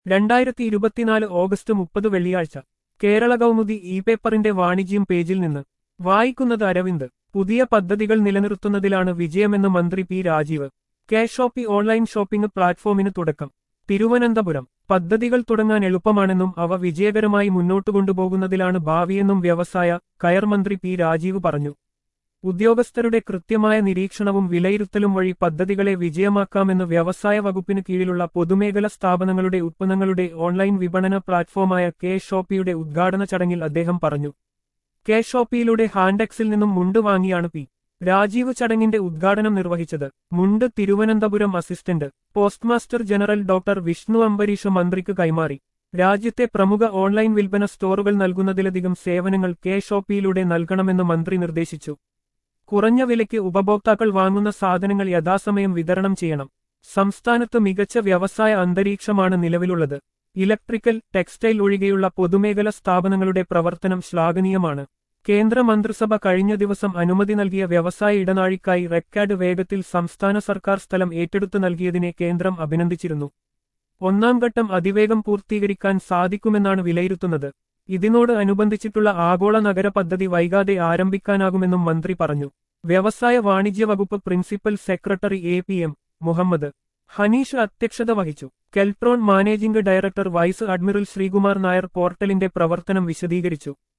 രണ്ടായിരത്തി ഇരുപത്തിനാല് ഓഗസ്റ്റ് മുപ്പത് വെള്ളിയാഴ്ച കേരള കൗമുദി ഇ പേപ്പറിന്റെ വാണിജ്യം പേജിൽ നിന്ന് വായിക്കുന്നത് അരവിന്ദ് പുതിയ പദ്ധതികൾ നിലനിർത്തുന്നതിലാണ് വിജയമെന്ന് മന്ത്രി P Rajeev K shoppy online shopping പ്ലാറ്റ്ഫോമിന് തുടക്കം തിരുവനന്തപുരം പദ്ധതികൾ തുടങ്ങാൻ എളുപ്പമാണെന്നും അവ വിജയകരമായി മുന്നോട്ടു കൊണ്ടുപോകുന്നതിലാണ് ഭാവിയെന്നും വ്യവസായ കയർ മന്ത്രി പി രാജീവ് പറഞ്ഞു ഉദ്യോഗസ്ഥരുടെ കൃത്യമായ നിരീക്ഷണവും വിലയിരുത്തലും വഴി പദ്ധതികളെ വിജയമാക്കാമെന്ന് വ്യവസായ വകുപ്പിന് കീഴിലുള്ള പൊതുമേഖല സ്ഥാപനങ്ങളുടെ ഉത്പന്നങ്ങളുടെ ഓൺലൈൻ വിപണന പ്ലാറ്റ്ഫോമായ കെ ഷോപ്പിയുടെ ഉദ്ഘാടന ചടങ്ങിൽ അദ്ദേഹം പറഞ്ഞു കെ ഷോപ്പിയിലൂടെ ഹാൻഡെക്സിൽ നിന്നും മുണ്ട് വാങ്ങിയാണ് പി രാജീവ് ചടങ്ങിന്റെ ഉദ്ഘാടനം നിർവഹിച്ചത് മുണ്ട് Thiruvananthapuram assistant postmaster general doctor Vishnu Ambareesh മന്ത്രിക്ക് കൈമാറി രാജ്യത്തെ പ്രമുഖ ഓൺലൈൻ വിൽപ്പന സ്റ്റോറുകൾ നൽകുന്നതിലധികം സേവനങ്ങൾ കെ ഷോപ്പിയിലൂടെ നൽകണമെന്ന് മന്ത്രി നിർദ്ദേശിച്ചു കുറഞ്ഞ വിലയ്ക്ക് ഉപഭോക്താക്കൾ വാങ്ങുന്ന സാധനങ്ങൾ യഥാസമയം വിതരണം ചെയ്യണം സംസ്ഥാനത്ത് മികച്ച വ്യവസായ അന്തരീക്ഷമാണ് നിലവിലുള്ളത് ഇലക്ട്രിക്കൽ ടെക്സ്റ്റൈൽ ഒഴികെയുള്ള പൊതുമേഖല സ്ഥാപനങ്ങളുടെ പ്രവർത്തനം ശ്ലാഘനീയമാണ് കേന്ദ്ര മന്ത്രിസഭ കഴിഞ്ഞ ദിവസം അനുമതി നൽകിയ വ്യവസായ ഇടനാഴിക്കായി റെക്കാർഡ് വേഗത്തിൽ സംസ്ഥാന സർക്കാർ സ്ഥലം ഏറ്റെടുത്തു നൽകിയതിനെ കേന്ദ്രം അഭിനന്ദിച്ചിരുന്നു ഒന്നാം ഘട്ടം അതിവേഗം പൂർത്തീകരിക്കാൻ സാധിക്കുമെന്നാണ് വിലയിരുത്തുന്നത് ഇതിനോട് അനുബന്ധിച്ചിട്ടുള്ള ആഗോള നഗര പദ്ധതി വൈകാതെ ആരംഭിക്കാനാകുമെന്നും മന്ത്രി പറഞ്ഞു വ്യവസായ വാണിജ്യ വകുപ്പ് principal secretary A P M Muhammad Hanish അധ്യക്ഷത വഹിച്ചു Keltron managing director vice admiral Sreekumar Nair പോർട്ടലിന്റെ പ്രവർത്തനം വിശദീകരിച്ചു